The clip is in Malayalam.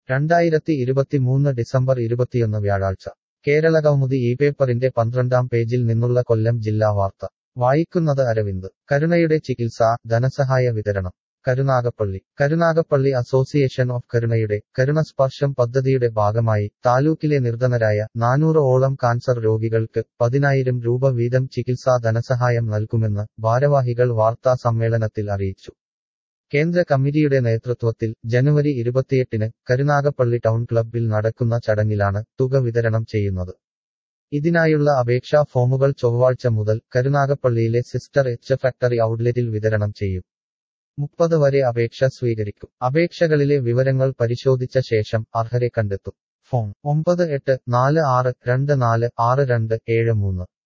രണ്ടായിരത്തി ഇരുപത്തിമൂന്ന് ഡിസംബർ ഇരുപത്തിയൊന്ന് വ്യാഴാഴ്ച കേരളകൗമുദി ഈ പേപ്പറിന്റെ പന്ത്രണ്ടാം പേജിൽ നിന്നുള്ള കൊല്ലം ജില്ലാ വാർത്ത വായിക്കുന്നത് അരവിന്ദ് കരുണയുടെ ചികിത്സ ധനസഹായ വിതരണം കരുനാഗപ്പള്ളി കരുനാഗപ്പള്ളി അസോസിയേഷൻ ഓഫ് കരുണയുടെ കരുണസ്പർശം പദ്ധതിയുടെ ഭാഗമായി താലൂക്കിലെ നിർധനരായ നാനൂറ് ഓളം കാൻസർ രോഗികൾക്ക് പതിനായിരം രൂപ വീതം ചികിത്സാ ധനസഹായം നൽകുമെന്ന് ഭാരവാഹികൾ വാർത്താ സമ്മേളനത്തിൽ അറിയിച്ചു കേന്ദ്ര കമ്മിറ്റിയുടെ നേതൃത്വത്തിൽ ജനുവരി ഇരുപത്തിയെട്ടിന് കരുനാഗപ്പള്ളി ടൗൺ ക്ലബ്ബിൽ നടക്കുന്ന ചടങ്ങിലാണ് തുക വിതരണം ചെയ്യുന്നത് ഇതിനായുള്ള അപേക്ഷാ ഫോമുകൾ ചൊവ്വാഴ്ച മുതൽ കരുനാഗപ്പള്ളിയിലെ സിസ്റ്റർ എച്ച് ഫാക്ടറി ഔട്ട്ലെറ്റിൽ വിതരണം ചെയ്യും മുപ്പത് വരെ അപേക്ഷ സ്വീകരിക്കും അപേക്ഷകളിലെ വിവരങ്ങൾ പരിശോധിച്ച ശേഷം അർഹരെ കണ്ടെത്തും ഫോൺ ഒമ്പത് എട്ട് നാല് ആറ് രണ്ട് നാല് ആറ് രണ്ട് ഏഴ് മൂന്ന്